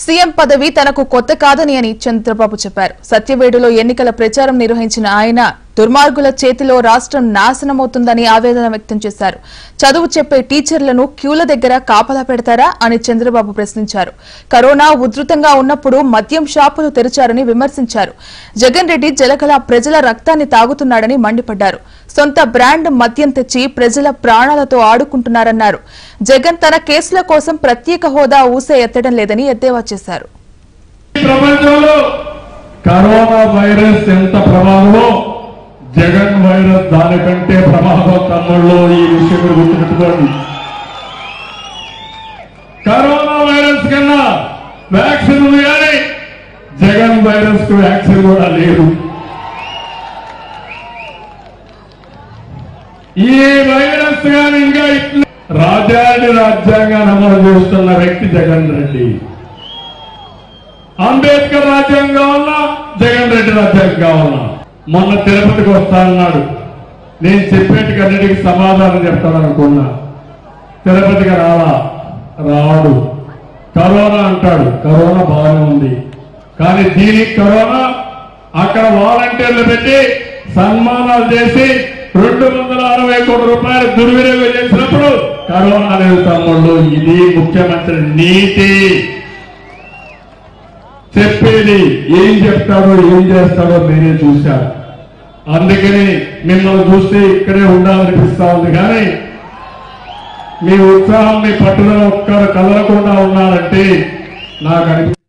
CM పదవి తనకు కొత్త కాదని అని చంద్రబాబు చెప్పారు సత్యవేడులో ఎన్నికల ప్రచారం నిర్వహించిన ఆయన దుర్మార్గుల చేతిలో రాష్ట్రం నాశనమవుతుందని ఆవేదన వ్యక్తం చేశారు చదువు చెప్పే టీచర్లను క్యూల దగ్గర కాపలా పెడతారా అని చంద్రబాబు ప్రశ్నించారు కరోనా ఉధృతంగా ఉన్నప్పుడు మద్యం షాపులు తెరిచారని విమర్శించారు జగన్ రెడ్డి జలకల ప్రజల రక్తాన్ని తాగుతున్నాడని మండిపడ్డారు సొంత బ్రాండ్ మద్యం తెచ్చి ప్రజల ప్రాణాలతో ఆడుకుంటున్నారన్నారు జగన్ తన కేసుల కోసం ప్రత్యేక హోదా ఊసే ఎత్తడం లేదని ఎద్దేవా చేశారు ప్రపంచంలో కరోనా వైరస్ ఎంత ప్రమాదమో జగన్ వైరస్ దానికంటే ప్రమాదం తమ్ముళ్ళు ఈ విషయం మీరు గుర్తుపెట్టుకోండి కరోనా వైరస్ కన్నా వ్యాక్సిన్ ఉంది కానీ జగన్ వైరస్ కు వ్యాక్సిన్ కూడా లేదు ఈ వైరస్ కానీ ఇంకా ఇట్లా రాజ్యాన్ని రాజ్యాంగాన్ని అమలు చేస్తున్న వ్యక్తి జగన్ రెడ్డి అంబేద్కర్ రాజ్యాంగం కావాలా జగన్ రెడ్డి రాజ్యాంగం కావాలా మొన్న తిరుపతికి వస్తా అన్నాడు నేను చెప్పేటికి అన్నిటికీ సమాధానం చెప్తాడనుకున్నా తిరుపతికి రాలా రాడు కరోనా అంటాడు కరోనా బాగానే ఉంది కానీ దీనికి కరోనా అక్కడ వాలంటీర్లు పెట్టి సన్మానాలు చేసి రెండు వందల అరవై కోట్ల రూపాయలు దుర్వినియోగం చేసినప్పుడు కరోనా లేదు తమ్ముళ్ళు ఇది ముఖ్యమంత్రి నీతి చెప్పేది ఏం చెప్తాడో ఏం చేస్తాడో మీరే చూశారు అందుకని మిమ్మల్ని చూస్తే ఇక్కడే ఉండాలనిపిస్తా ఉంది కానీ మీ ఉత్సాహం మీ పట్టుదల ఒక్కరు కదలకుండా ఉన్నారంటే నాకు అనిపి